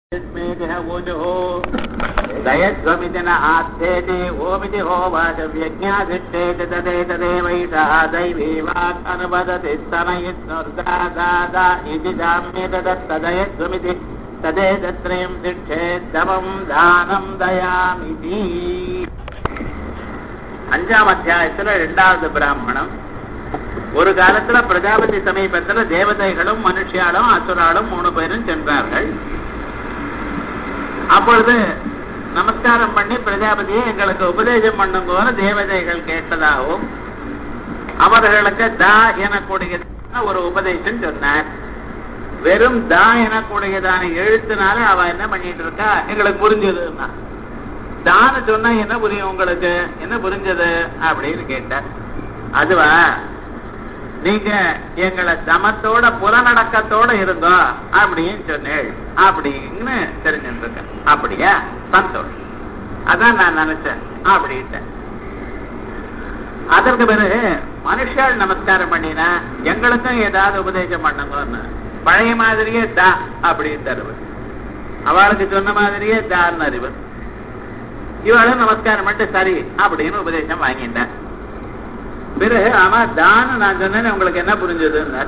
यस्मेतिह ऊजुः दयध्वमिति न आस्थेति ओमिति होवाच व्यज्ञाधिष्ठेति तदेतदेवैषः दैवी वाक् अनुवदति स्तनयित्नुर्दादा इति दाम्येतदत्तदयध्वमिति तदेतत्रयम् திட்டேத்தமம் தானம் தயாமிதி அஞ்சாம் அத்தியாயத்துல இரண்டாவது பிராமணம் ஒரு காலத்துல பிரஜாபதி சமீபத்துல தேவதைகளும் மனுஷியாலும் அசுராலும் மூணு பேரும் சென்றார்கள் அப்பொழுது நமஸ்காரம் பண்ணி பிரஜாபதியை எங்களுக்கு உபதேசம் பண்ணுங்கோன்னு தேவதைகள் கேட்டதாகவும் அவர்களுக்கு தா எனக்கூடியதான ஒரு உபதேசம் சொன்னார் வெறும் தா எனக்கூடியதான எழுத்துனால அவ என்ன பண்ணிட்டு இருக்கா எங்களுக்கு புரிஞ்சதுன்னா தான்னு சொன்னா என்ன புரியும் உங்களுக்கு என்ன புரிஞ்சது அப்படின்னு கேட்டார் அதுவா நீங்க எங்களை தமத்தோட புலநடக்கத்தோட இருந்தோம் அப்படின்னு சொன்னேள் அப்படின்னு தெரிஞ்சுருக்க அப்படியா சந்தோஷம் அதான் நான் நினைச்சேன் அப்படின்ட்டேன் அதற்கு பிறகு மனுஷால் நமஸ்காரம் பண்ணினா எங்களுக்கும் ஏதாவது உபதேசம் பண்ணுங்கன்னு பழைய மாதிரியே தா அப்படின்னு தருவது அவளுக்கு சொன்ன மாதிரியே தான்னு அறிவு இவளும் நமஸ்காரம் பண்ணிட்டு சரி அப்படின்னு உபதேசம் வாங்கிட்டான் பிறகு ஆமா தான நான் சொன்னேன் உங்களுக்கு என்ன புரிஞ்சதுன்னு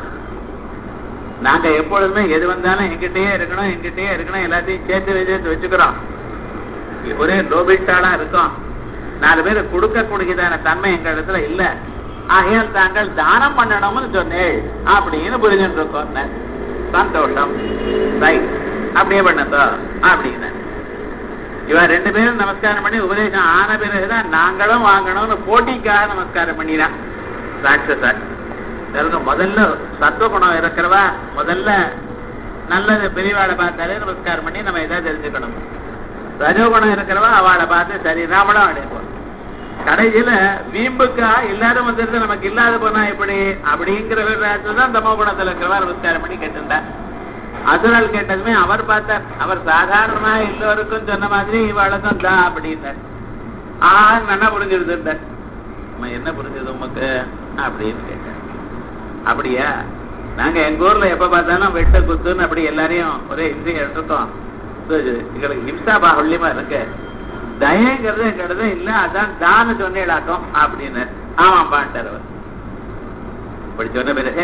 நாங்க எப்பொழுதுமே எது வந்தாலும் எங்கிட்டயே இருக்கணும் எங்கிட்டயே இருக்கணும் எல்லாத்தையும் சேர்த்து சேர்த்து வச்சுக்கிறோம் ஒரே டோபிட்டாலா இருக்கும் நாலு பேர் கொடுக்க கொடுக்கதான தன்மை எங்க இடத்துல இல்ல ஆகையால் தாங்கள் தானம் பண்ணணும்னு சொன்னேன் அப்படின்னு புரிஞ்சுட்டு இருக்கோம் சந்தோஷம் ரைட் அப்படியே பண்ணதோ அப்படின்னு இவன் ரெண்டு பேரும் நமஸ்காரம் பண்ணி உபதேசம் ஆன பிறகுதான் நாங்களும் வாங்கணும்னு போட்டிக்காக நமஸ்காரம் பண்ணிடான் ராட்சசர் முதல்ல சத்துவகுணம் இருக்கிறவா முதல்ல நல்லது பெரியவாளை பார்த்தாலே நமஸ்காரம் பண்ணி நம்ம எதாவது தெரிஞ்சுக்கணும் ரஜோகுணம் இருக்கிறவா அவளை பார்த்து சரி நாமளும் அடைப்போம் கடைசியில வீம்புக்கா எல்லாரும் வந்துருந்து நமக்கு இல்லாத போனா எப்படி அப்படிங்கிற தான் தமோ குணத்துல இருக்கிறவா நமஸ்காரம் பண்ணி கேட்டுண்டா அசுரால் கேட்டதுமே அவர் பார்த்தார் அவர் சாதாரணமா எல்லோருக்கும் சொன்ன மாதிரி இவளுக்கும் தான் அப்படின்னார் ஆஹ் நல்லா புரிஞ்சிருது என்ன புரிஞ்சது உமக்கு அப்படின்னு கேட்டார் அப்படியா நாங்க எங்க ஊர்ல எப்ப பார்த்தாலும் வெட்ட குத்துன்னு அப்படி எல்லாரையும் ஒரே இன்றைய எடுத்துட்டோம் எங்களுக்கு ஹிம்சா பாகுல்யமா இருக்கு தயங்கிறது எங்கிறது இல்ல அதான் தான சொன்னேடாட்டம் அப்படின்னு ஆமாப்பான்ட்டார் அவர் இப்படி சொன்ன பிறகு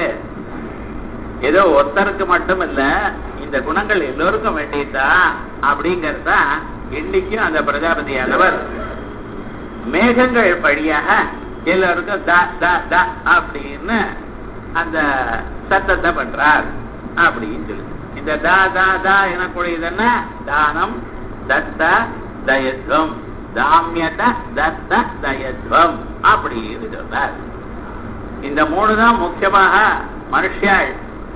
ஏதோ ஒருத்தருக்கு மட்டும் இல்ல இந்த குணங்கள் எல்லோருக்கும் வேண்டியதா அப்படிங்கறதா இன்னைக்கும் அந்த பிரஜாபதியானவர் மேகங்கள் வழியாக எல்லாருக்கும் த த த அப்படின்னு அந்த சத்தத்தை பண்றார் அப்படின்னு சொல்லி இந்த த த த எனக்கூடியது என்ன தானம் தத்த தயத்வம் தாமியத தத்த தயத்வம் அப்படின்னு சொன்னார் இந்த மூணு தான் முக்கியமாக மனுஷியாள்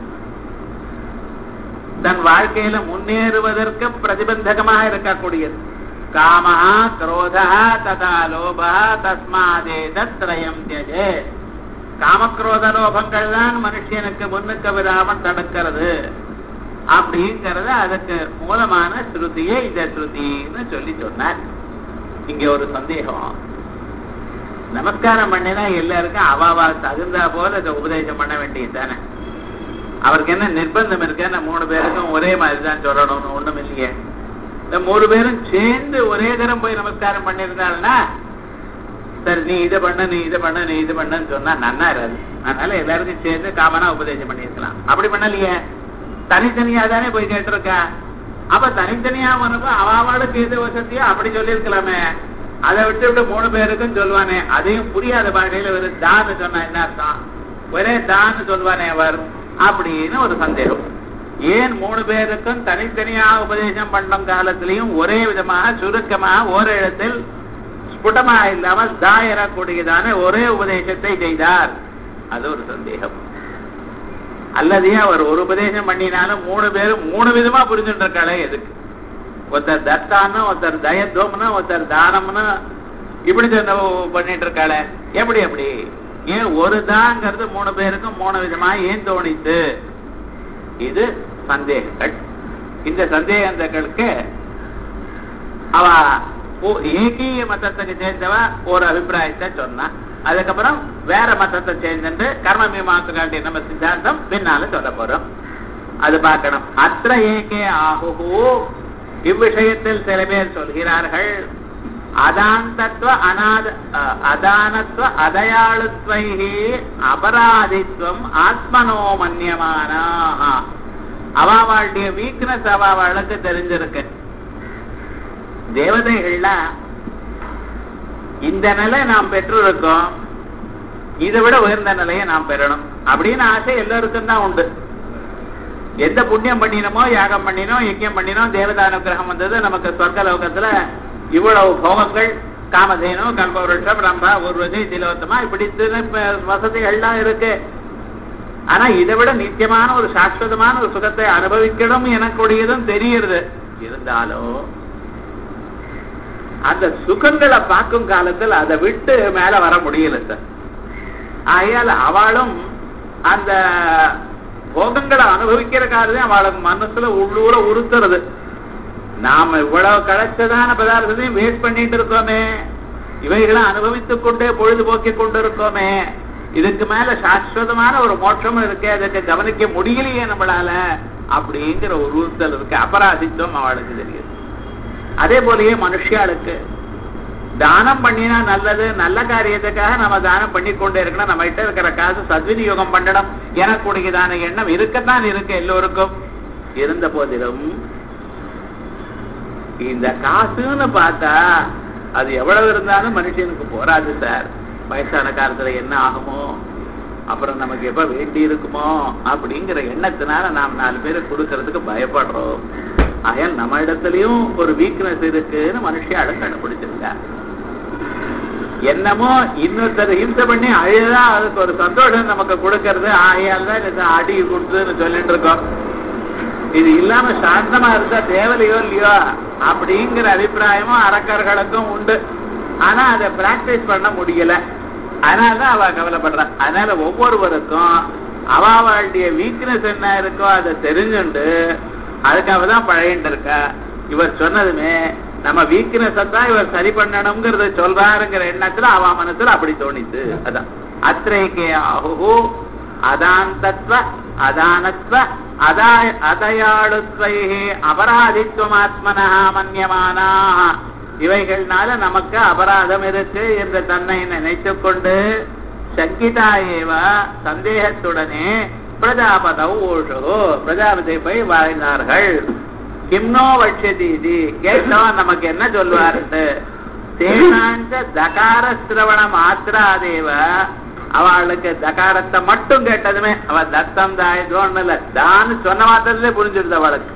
தன் வாழ்க்கையில முன்னேறுவதற்கு பிரதிபந்தகமாக இருக்கக்கூடியது காமஹா குரோதா ததா லோபா தஸ்மாதே தத்ரயம் தியஜே காமக்ரோத லோபங்கள் தான் மனுஷனுக்கு முன்னுக்கு விடாமல் தடுக்கிறது அப்படிங்கறத அதுக்கு மூலமான ஸ்ருதியே இந்த ஸ்ருதின்னு சொல்லி சொன்னார் இங்க ஒரு சந்தேகம் நமஸ்காரம் பண்ணினா எல்லாருக்கும் அவாவா தகுந்தா போல இதை உபதேசம் பண்ண வேண்டியது தானே அவருக்கு என்ன நிர்பந்தம் இருக்கு மூணு பேருக்கும் ஒரே மாதிரி தான் சொல்லணும்னு ஒண்ணும் இல்லையே இந்த மூணு பேரும் சேர்ந்து ஒரே தரம் போய் நமஸ்காரம் பண்ணிருந்தாள்னா சரி நீ இதை பண்ண நீ இதை பண்ண நீ இது பண்ணன்னு சொன்னா நன்னா இருக்காது அதனால எல்லாருக்கும் சேர்ந்து காமனா உபதேசம் பண்ணிருக்கலாம் அப்படி பண்ணலையே தனித்தனியா தானே போய் கேட்டிருக்கா அப்ப தனித்தனியா உனக்கு அவளுக்கு எது வசதியோ அப்படி சொல்லியிருக்கலாமே அதை விட்டு விட்டு மூணு பேருக்கும் சொல்லுவானே அதையும் புரியாத பாஷையில ஒரு தான்னு சொன்னா என்ன அர்த்தம் ஒரே தான்னு சொல்லுவானே அவர் அப்படின்னு ஒரு சந்தேகம் ஏன் மூணு பேருக்கும் தனித்தனியா உபதேசம் பண்ணும் காலத்திலையும் ஒரே விதமாக சுருக்கமாக ஒரு இடத்தில் ஸ்புடமா இல்லாமல் தாயரக்கூடியதான ஒரே உபதேசத்தை செய்தார் அது ஒரு சந்தேகம் அல்லது அவர் ஒரு உபதேசம் பண்ணினாலும் மூணு பேரும் மூணு விதமா புரிஞ்சுட்டு இருக்காளே எதுக்கு ஒருத்தர் தத்தான்னு ஒருத்தர் தயத்துவம்னு ஒருத்தர் தானம்னு இப்படி பண்ணிட்டு இருக்காளே எப்படி எப்படி ஏன் ஒரு தாங்கிறது மூணு பேருக்கும் மூணு விதமா ஏன் தோணித்து இது சந்தேகங்கள் இந்த சந்தேகங்களுக்கு அவ ஏகீய மதத்துக்கு சேர்ந்தவ ஒரு அபிப்பிராயத்தை சொன்னா அதுக்கப்புறம் வேற மதத்தை சேர்ந்து கர்ம மீமாசுகாண்டி நம்ம சித்தாந்தம் பின்னால சொல்ல போறோம் அது பார்க்கணும் அத்த ஏகே ஆகுஹோ இவ்விஷயத்தில் சில பேர் சொல்கிறார்கள் அதாந்தத்வ அநாத அஹ், அதானத்வ அதயாளுத்வைஹி அபராதித்வம் ஆத்மனோ மன்யமானா அவாவாளுடைய வீக்னஸ் அவாவாளுக்கு தெரிஞ்சிருக்கு தேவதைகள்லாம் இந்த நிலை நாம் பெற்றிருக்கோம் இதை விட உயர்ந்த நிலையை நாம் பெறணும் அப்படின்னு ஆசை எல்லாருக்கும் தான் உண்டு எந்த புண்ணியம் பண்ணினமோ யாகம் பண்ணினோம் யஜ்யம் பண்ணினோம் தேவதானுகிரகம் வந்தது நமக்கு சொர்க்க லோகத்துல இவ்வளவு போகங்கள் காமதேனு கல்பவருஷம் ரம்பா உருவதி திலோத்தமா இப்படி திரு- ப- வசதிகள்லாம் இருக்கு ஆனா இதை விட நித்தியமான ஒரு சாஸ்வதமான ஒரு சுகத்தை அனுபவிக்கணும் எனக்கூடியதும் தெரியுது இருந்தாலும் அந்த சுகங்களை பார்க்கும் காலத்தில் அதை விட்டு மேல வர முடியல சார் ஆகையால் அவளும் அந்த போகங்களை அனுபவிக்கிற காரணம் அவளுக்கு மனசுல உள்ளூர உறுத்துறது நாம இவ்வளவு கிடைச்சதான பதார்த்தத்தையும் வேஸ்ட் பண்ணிட்டு இருக்கோமே இவைகளை அனுபவித்துக் கொண்டே பொழுதுபோக்கிக் கொண்டு இருக்கோமே இதுக்கு மேல சாஸ்வதமான ஒரு மோட்சமும் இருக்கு அதுக்கு கவனிக்க முடியலையே நம்மளால அப்படிங்கிற ஒரு உறுத்தல் இருக்கு அபராதித்துவம் அவளுக்கு தெரியுது அதே போலயே மனுஷியாளுக்கு தானம் பண்ணினா நல்லது நல்ல காரியத்துக்காக நம்ம தானம் பண்ணி கொண்டே இருக்கணும் நம்ம கிட்ட இருக்கிற காசு சத்விநியோகம் பண்ணணும் எனக்கூடியதான எண்ணம் இருக்கத்தான் இருக்கு எல்லோருக்கும் இருந்த போதிலும் இந்த காசுன்னு பார்த்தா அது எவ்வளவு இருந்தாலும் மனுஷனுக்கு போராது சார் வயசான காலத்துல என்ன ஆகுமோ அப்புறம் நமக்கு எப்ப வேண்டி இருக்குமோ அப்படிங்கிற எண்ணத்தினால நாம் நாலு பேருக்கு கொடுக்கறதுக்கு பயப்படுறோம் ஆகையால் நம்ம இடத்துலயும் ஒரு வீக்னஸ் இருக்குன்னு மனுஷியாலும் கண்டுபிடிச்சிருக்கா என்னமோ இன்னொருத்தர் ஹிம்சை பண்ணி அழுதா அதுக்கு ஒரு சந்தோஷம் நமக்கு கொடுக்கறது ஆகையால் தான் இது அடி கொடுத்துன்னு சொல்லிட்டு இருக்கோம் இது இல்லாம சாந்தமா இருந்தா தேவலையோ இல்லையோ அப்படிங்கிற அபிப்பிராயமும் அரக்கர்களுக்கும் உண்டு ஆனா அதை பிராக்டிஸ் பண்ண முடியல அதனாலதான் அவ கவலைப்படுறா அதனால ஒவ்வொருவருக்கும் அவாவாளுடைய வீக்னஸ் என்ன இருக்கோ அதை தெரிஞ்சுண்டு அதுக்காக தான் பழையிட்டு இருக்கா இவர் சொன்னதுமே நம்ம வீக்னஸ் தான் இவர் சரி பண்ணணுங்கிறத சொல்றாருங்கிற எண்ணத்துல அவ மனசுல அப்படி தோணித்து அதான் அத்திரைக்கே ஆஹு அதாந்தத்வ அதானத்வ அதாய அதயாளுத்வைஹே அபராதித்வமாத்மனா மன்யமானா இவைகள்னால நமக்கு அபராதம் இருக்கு என்று தன்னை நினைத்துக் கொண்டு சங்கிதா ஏவ சந்தேகத்துடனே பிரஜாபதவ் ஓஷோ பிரஜாபதி போய் வாழ்ந்தார்கள் கிம்னோ வட்சதி இது கேட்டவன் நமக்கு என்ன சொல்வாருன்னு தேனாஞ்ச தகார சிரவண மாத்திராதேவ அவளுக்கு தகாரத்தை மட்டும் கேட்டதுமே அவ தத்தம் தாயதோன்னு இல்ல தான்னு சொன்ன மாத்திரத்திலே புரிஞ்சிருது அவளுக்கு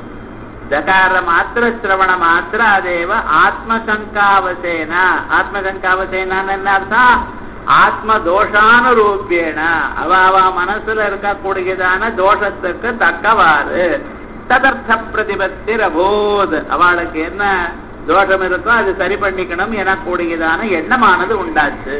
தகார மாத்திர சிரவண மாத்திராதேவ ஆத்மசங்காவசேன ஆத்மசங்காவசேனான்னு என்ன அர்த்தம் ஆத்ம தோஷானுரூபியேன அவ அவ மனசுல இருக்கக்கூடியதான தோஷத்துக்கு தக்கவாறு ததர்த்த பிரதிபத்தி ரபோத் அவளுக்கு என்ன தோஷம் இருக்கோ அது சரி பண்ணிக்கணும் எனக்கூடியதான எண்ணமானது உண்டாச்சு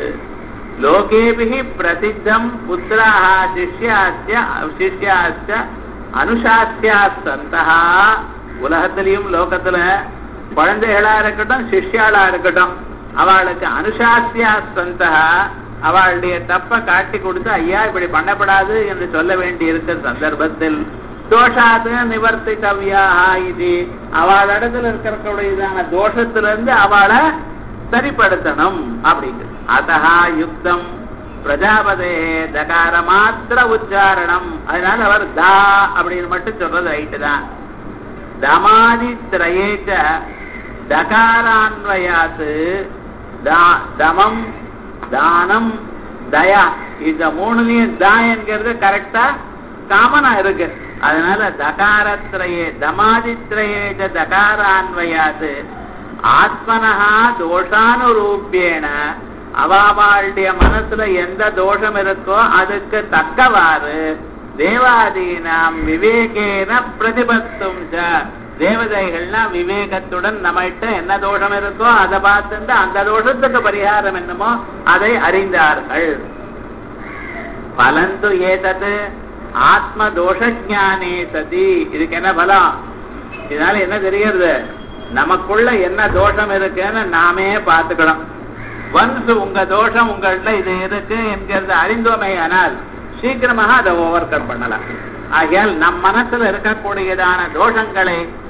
லோகேபிகி பிரசித்தம் புத்திராக சிஷ்யாச்ச சிஷ்யாச்ச அனுசாசியா சந்தா உலகத்திலையும் லோகத்துல குழந்தைகளா இருக்கட்டும் சிஷ்யாளா இருக்கட்டும் அவளுக்கு அனுசாசியா சந்தா அவளுடைய தப்ப காட்டி கொடுத்து ஐயா இப்படி பண்ணப்படாது என்று சொல்ல வேண்டி இருக்கிற சந்தர்ப்பத்தில் தோஷாது நிவர்த்தித்தவ்யா இது அவளிடத்துல இருக்கிறக்கூடியதான தோஷத்திலிருந்து அவளை சரிப்படுத்தணும் அப்படிங்கிறது அதஹா யுக்தம் பிரஜாபதே தகார மாத்திர உச்சாரணம் அதனால அவர் தா அப்படின்னு மட்டும் சொல்றது ரைட்டு தான் தமாதி திரயேச்ச தகாரான்வயாத்து தா- தமம் தானம் தயா இந்த மூணுலயும் தா என்கிறது கரெக்டா காமனா இருக்கு அதனால தகாரத்திரையே தமாதித்ரயேஜ தகாரான்வயாத்து ஆத்மனஹா தோஷானுரூபியேன அவாவாளுடைய மனசுல எந்த தோஷம் இருக்கோ அதுக்கு தக்கவாறு தேவாதீனாம் விவேகேன பிரதிபத்தும் ச தேவதைகள்னா விவேகத்துடன் நம்மகிட்ட என்ன தோஷம் இருக்கோ அதை பார்த்துட்டு அந்த தோஷத்துக்கு பரிகாரம் என்னமோ அதை அறிந்தார்கள் பலந்து ஏதது ஆத்ம தோஷஞானே சதி இதுக்கு என்ன பலம் இதனால என்ன தெரிகிறது நமக்குள்ள என்ன தோஷம் இருக்குன்னு நாமே பார்த்துக்கணும் ஒன்ஸ் உங்க தோஷம் உங்கள்ட்ட இது இருக்கு என்கிறது அறிந்தோமே ஆனால் சீக்கிரமாக அதை ஓவர் கம் பண்ணலாம் ஆகையால் நம் மனசுல இருக்கக்கூடியதான தோஷங்களை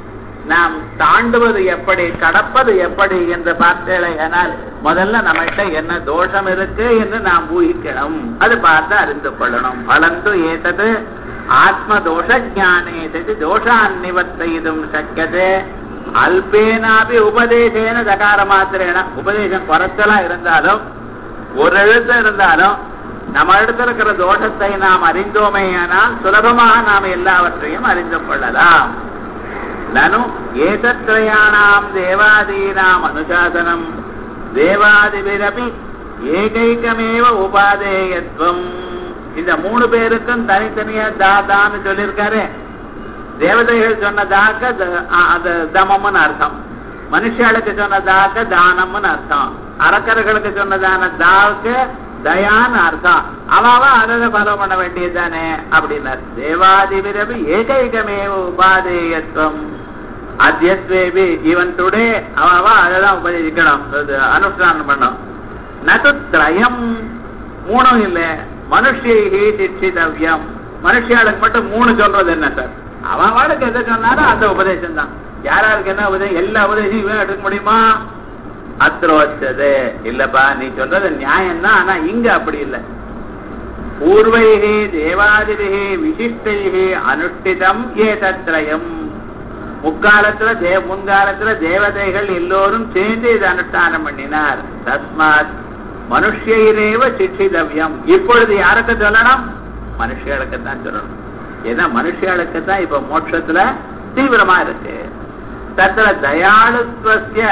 நாம் தாண்டுவது எப்படி கடப்பது எப்படி என்று பார்த்தேனால் முதல்ல நம்மகிட்ட என்ன தோஷம் இருக்கு என்று நாம் ஊகிக்கணும் அது பார்த்து அறிந்து கொள்ளணும் பலந்து ஏதது ஆத்ம தோஷ ஜானே சதி தோஷான் நிவர்த்தயிதும் சக்கியதே அல்பேனாபி உபதேசேன தகார மாத்திரேன உபதேசம் குறைச்சலா இருந்தாலும் ஒரு எழுத்து இருந்தாலும் நம்ம இடத்துல இருக்கிற தோஷத்தை நாம் அறிந்தோமேயானால் சுலபமாக நாம் எல்லாவற்றையும் அறிந்து கொள்ளலாம் நனு ஏதத்ரயாணாம் தேவாதீனாம் அனுசாசனம் தேவாதிபிரபி ஏகைக்கமேவ உபாதேயத்துவம் இந்த மூணு பேருக்கும் தனித்தனியா தாதான்னு சொல்லியிருக்காரு தேவதைகள் சொன்னதாக த- அ- அது தமம்னு அர்த்தம் மனுஷாளுக்கு சொன்னதாக தானம்னு அர்த்தம் அரக்கர்களுக்கு சொன்னதான தாவுக்கு தயான்னு அர்த்தம் அவாவ அதை ஃபாலோ பண்ண வேண்டியதுதானே அப்படின்னார் தேவாதிபிரபி ஏகைகமேவ உபாதேயத்துவம் அத்தியத்வேபி ஈவன் டுடே அவாவா அதைதான் உபதேசிக்கணும் அது அனுஷ்டானம் பண்ணும் நது திரயம் மூணும் இல்ல மனுஷேகி சிக்ஷிதவ்யம் மனுஷியாளுக்கு மட்டும் மூணு சொல்றது என்ன சார் அவன் வாளுக்கு எதை சொன்னாலும் அந்த உபதேசம் தான் யாராருக்கு என்ன உபதேசம் எல்லா உபதேசம் இவன் எடுக்க முடியுமா அத்ரோச்சது இல்லப்பா நீ சொல்றது நியாயம் தான் ஆனா இங்க அப்படி இல்லை பூர்வைகி தேவாதிபிகி விசிஷ்டைகி அனுஷ்டிதம் ஏதத்ரயம் முக்காலத்துல தே முன்காலத்துல தேவதைகள் எல்லோரும் சேர்ந்து இது அனுஷ்டானம் பண்ணினார் தஸ்மாத் மனுஷையிலேவ சிக்ஷிதவ்யம் இப்பொழுது யாருக்கு சொல்லணும் மனுஷர்களுக்கு தான் சொல்லணும் ஏன்னா மனுஷர்களுக்கு தான் இப்ப மோட்சத்துல தீவிரமா இருக்கு தத்திர தயாளுத்வஸ்ய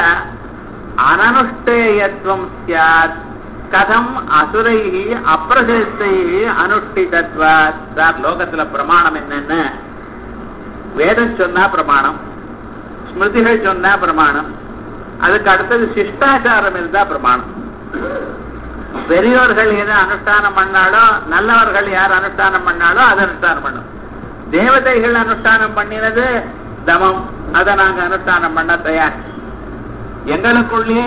அனனுஷ்டேயத்துவம் சியாத் கதம் அசுரைஹி அப்பிரசேஸ்தைஹி அனுஷ்டிதத்வாத் சார் லோகத்துல பிரமாணம் என்னன்னு வேதம் சொன்னா பிரமாணம் ஸ்மிருதிகள் சொன்னா பிரமாணம் அதுக்கு அடுத்தது சிஷ்டாச்சாரம் இருந்தா பிரமாணம் பெரியோர்கள் எதை அனுஷ்டானம் பண்ணாலோ நல்லவர்கள் யார் அனுஷ்டானம் பண்ணாலோ அதை அனுஷ்டானம் பண்ணும் தேவதைகள் அனுஷ்டானம் பண்ணினது தமம் அதை நாங்க அனுஷ்டானம் பண்ண தயார் எங்களுக்குள்ளேயே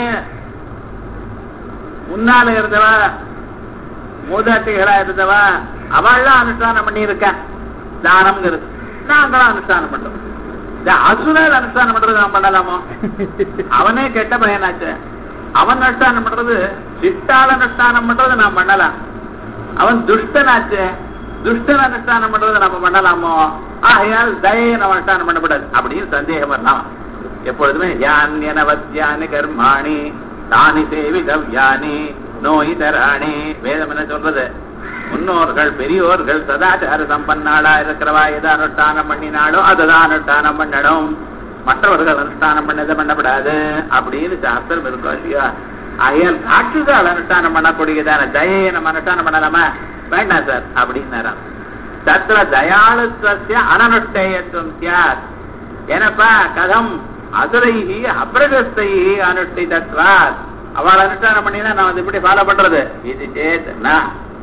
முன்னால இருந்தவா மூதாட்டிகளா இருந்தவா அவள்லாம் அனுஷ்டானம் பண்ணியிருக்கா தானம்ங்கிறது நாங்களும் அனுஷ்டானம் பண்றோம் இந்த அசுரர் அனுஷ்டானம் பண்றது நாம் பண்ணலாமோ அவனே கெட்ட பையனாச்சு அவன் அனுஷ்டானம் பண்றது சிட்டால் அனுஷ்டானம் பண்றது நாம் பண்ணலாம் அவன் துஷ்டனாச்சு துஷ்டன் அனுஷ்டானம் பண்றது நம்ம பண்ணலாமோ ஆகையால் தயை நம்ம அனுஷ்டானம் பண்ணக்கூடாது அப்படின்னு சந்தேகம் வரலாம் எப்பொழுதுமே யான்யனவத்யானி கர்மாணி தானி சேவிதவ்யானி நோயிதராணி வேதம் என்ன சொல்றது முன்னோர்கள் பெரியோர்கள் சதாச்சார சம்பன்னாளா இருக்கிறவா எதை அனுஷ்டானம் பண்ணினாலோ அதுதான் அனுஷ்டானம் பண்ணணும் மற்றவர்கள் அனுஷ்டானம் பண்ணதை பண்ணப்படாது அப்படின்னு சாஸ்திரம் இருக்கும் இல்லையா ஆகையால் சாட்சிகள் அனுஷ்டானம் பண்ணக்கூடியதான தயையை நம்ம அனுஷ்டானம் பண்ணலாமா வேண்டாம் சார் அப்படின்னாராம் தத்திர தயாளுத்வசிய அனனுஷ்டேயத்துவம் சியாத் எனப்பா கதம் அசுரைஹி அப்பிரகஸ்தைஹி அனுஷ்டிதத்வாத் அவள் அனுஷ்டானம் பண்ணினா நான் வந்து இப்படி ஃபாலோ பண்றது இது சேத் ந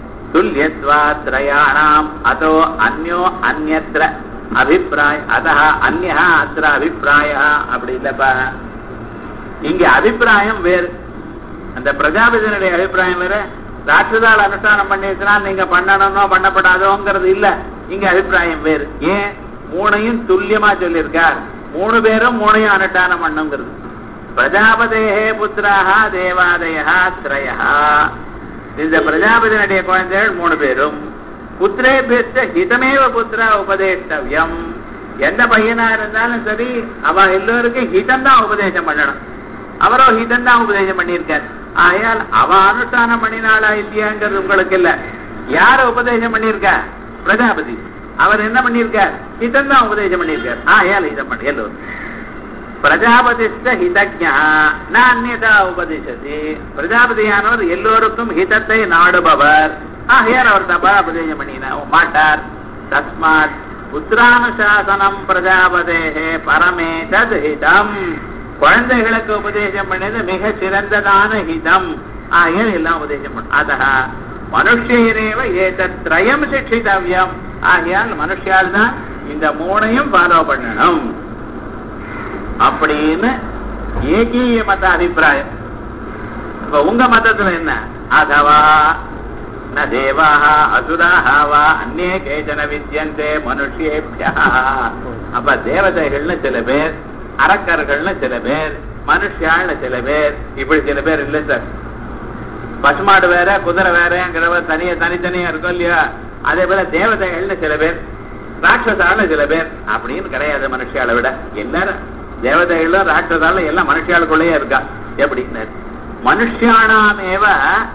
துல்யத்வாத்ரயாணாம் அதோ அந்யோ அந்யத்ர அபிப்பிராய அதா அந்யா அத்திர அபிப்பிராய அப்படி இல்லப்பா இங்க அபிப்பிராயம் வேறு அந்த பிரஜாபதியினுடைய அபிப்பிராயம் வேற ராட்சதால் அனுஷ்டானம் பண்ணிருக்கிறா நீங்க பண்ணணும்னோ பண்ணப்படாதோங்கிறது இல்ல இங்க அபிப்பிராயம் வேறு ஏன் மூணையும் துல்லியமா சொல்லியிருக்கார் மூணு பேரும் மூணையும் அனுஷ்டானம் பண்ணுங்கிறது பிரஜாபதேகே புத்திராக தேவாதயா திரயா இந்த பிரஜாபதியினுடைய குழந்தைகள் மூணு பேரும் புத்திரே பேச்ச ஹிதமேவ புத்திரா உபதேஷ்டவியம் எந்த பையனா இருந்தாலும் சரி அவ எல்லோருக்கும் ஹிதம் தான் உபதேசம் பண்ணணும் அவரோ ஹிதம் தான் உபதேசம் பண்ணியிருக்கார் ஆயால் அவ அனுஷ்டானம் பண்ணினாளா இல்லையாங்கிறது உங்களுக்கு இல்ல யார உபதேசம் பண்ணியிருக்கா பிரஜாபதி அவர் என்ன பண்ணியிருக்கார் ஹிதம் தான் உபதேசம் பண்ணியிருக்கார் ஆயால் ஹிதம் பண்ணி எல்லோரும் பிரஜாபதிஷ்ட ஹிதஜா நான்யதா உபதேசதி பிரஜாபதியானவர் எல்லோருக்கும் ஹிதத்தை நாடுபவர் ஆகையார் அவர் தப்பா உபதேசம் பண்ணினா மாட்டார் தஸ்மாத் புத்திரானுசாசனம் பிரஜாபதேகே பரமே தத் ஹிதம் குழந்தைகளுக்கு உபதேசம் பண்ணது மிக சிறந்ததான ஹிதம் ஆகையால் எல்லாம் உபதேசம் பண்ண அதா மனுஷரேவ ஏதத்ரயம் சிக்ஷிதவ்யம் ஆகையால் மனுஷியால் தான் இந்த மூணையும் ஃபாலோ பண்ணணும் அப்படின்னு ஏகீய மத அபிப்பிராயம் இப்ப உங்க மதத்துல என்ன அதவா ந தேவாக அசுராக வா அந்நே கேச்சன வித்தியந்தே மனுஷேபியா அப்ப தேவதைகள்னு சில பேர் அரக்கர்கள்னு சில பேர் மனுஷாள்னு சில பேர் இப்படி சில பேர் இல்லை சார் பசுமாடு வேற குதிரை வேறங்கிறவ தனியா தனித்தனியா இருக்கும் இல்லையா அதே போல தேவதைகள்னு சில பேர் ராட்சசால சில பேர் அப்படின்னு கிடையாது மனுஷியால விட எல்லாரும் தேவதைகளும் ராட்சசாலும் எல்லாம் மனுஷியாளுக்குள்ளேயே இருக்கா எப்படின்னு மனுஷியானாமேவ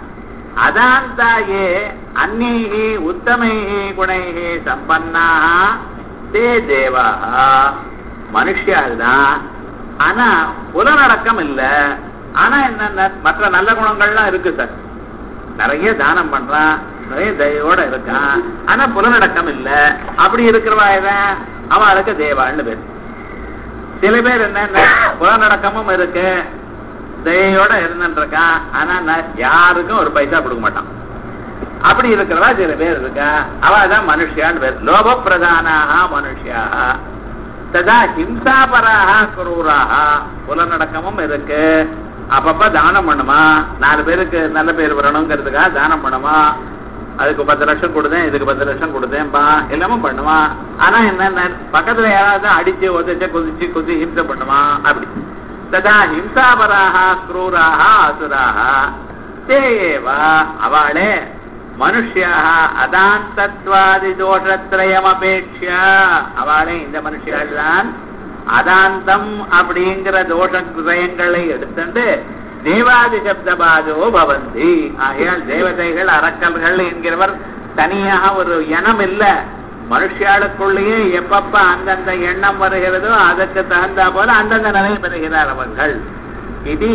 அதாந்தாயே அந்நீகி உத்தமைகி குணைகி சம்பன்னாக தே தேவாக மனுஷியால் தான் ஆனா புலனடக்கம் இல்ல ஆனா என்ன மற்ற நல்ல குணங்கள்லாம் இருக்கு சார் நிறைய தானம் பண்றான் நிறைய தயவோட இருக்கான் ஆனா புலனடக்கம் இல்ல அப்படி இருக்கிறவா இவன் அவளுக்கு தேவான்னு பேர் சில பேர் என்ன புலனடக்கமும் இருக்கு தயையோட இருந்துருக்கான் ஆனா நான் யாருக்கும் ஒரு பைசா கொடுக்க மாட்டான் அப்படி இருக்கிறவா சில பேர் இருக்கா அவதான் மனுஷியான்னு பேர் லோப பிரதானாக மனுஷியா ததா ஹிம்சாபராக குரூராக புலநடக்கமும் இருக்கு அப்பப்ப தானம் பண்ணுமா நாலு பேருக்கு நல்ல பேர் வரணுங்கிறதுக்காக தானம் பண்ணுமா அதுக்கு பத்து லட்சம் கொடுத்தேன் இதுக்கு பத்து லட்சம் கொடுத்தேன்பா எல்லாமே பண்ணுவான் ஆனா என்ன பக்கத்துல யாராவது அடிச்சு உதச்சு குதிச்சு குதி ஹிம்சை பண்ணுவான் அப்படி ததா ஹிம்சாபராக குரூராக அசுராக தேவா அவளே மனுஷியாக அதாந்தத்வாதி தோஷத்ரயமபேட்ச அவளே இந்த மனுஷியாள் தான் அதாந்தம் அப்படிங்கிற தோஷத்ரயங்களை எடுத்துட்டு தேவாதி சப்தபாதோ பவந்தி ஆகையால் தேவதைகள் அரக்கல்கள் என்கிறவர் தனியாக ஒரு எண்ணம் இல்ல மனுஷியாளுக்குள்ளேயே எப்பப்ப அந்தந்த எண்ணம் வருகிறதோ அதற்கு தகுந்தா போல அந்தந்த நிலை பெறுகிறார் அவர்கள் இது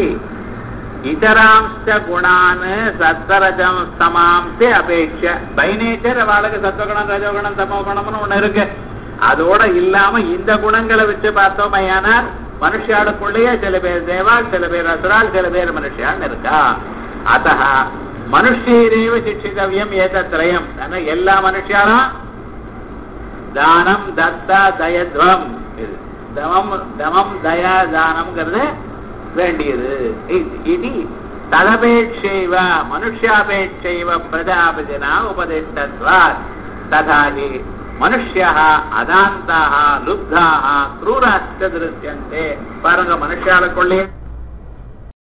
இதராம்ச குணான் சத்வரஜம் சமாம்சே அபேட்ச பை நேச்சர் அவளுக்கு சத்வகுணம் ரஜோகுணம் தமோ குணம்னு ஒண்ணு இருக்கு அதோட இல்லாம இந்த குணங்களை வச்சு பார்த்தோமையானால் மனுஷாளுக்குள்ளேயே சில பேர் தேவால் சில பேர் அசுரால் சில பேர் மனுஷியான்னு இருக்கா அத்த மனுஷீரேவ சிக்ஷிதவியம் ஏதத்ரயம் எல்லா மனுஷியாலும் தானம் தத்தா தயத்வம் இது தமம் தமம் தயா தானம்ங்கிறது வேண்டியது இது ததபேட்சைவ மனுஷாபேட்சைவ பிரஜாபதினா உபதிஷ்டத்வாத் ததாகி மனுஷியா அதாந்தாக லுப்தாக क्रूराश्च திருஷ்யந்தே பாருங்க மனுஷாளுக்குள்ளே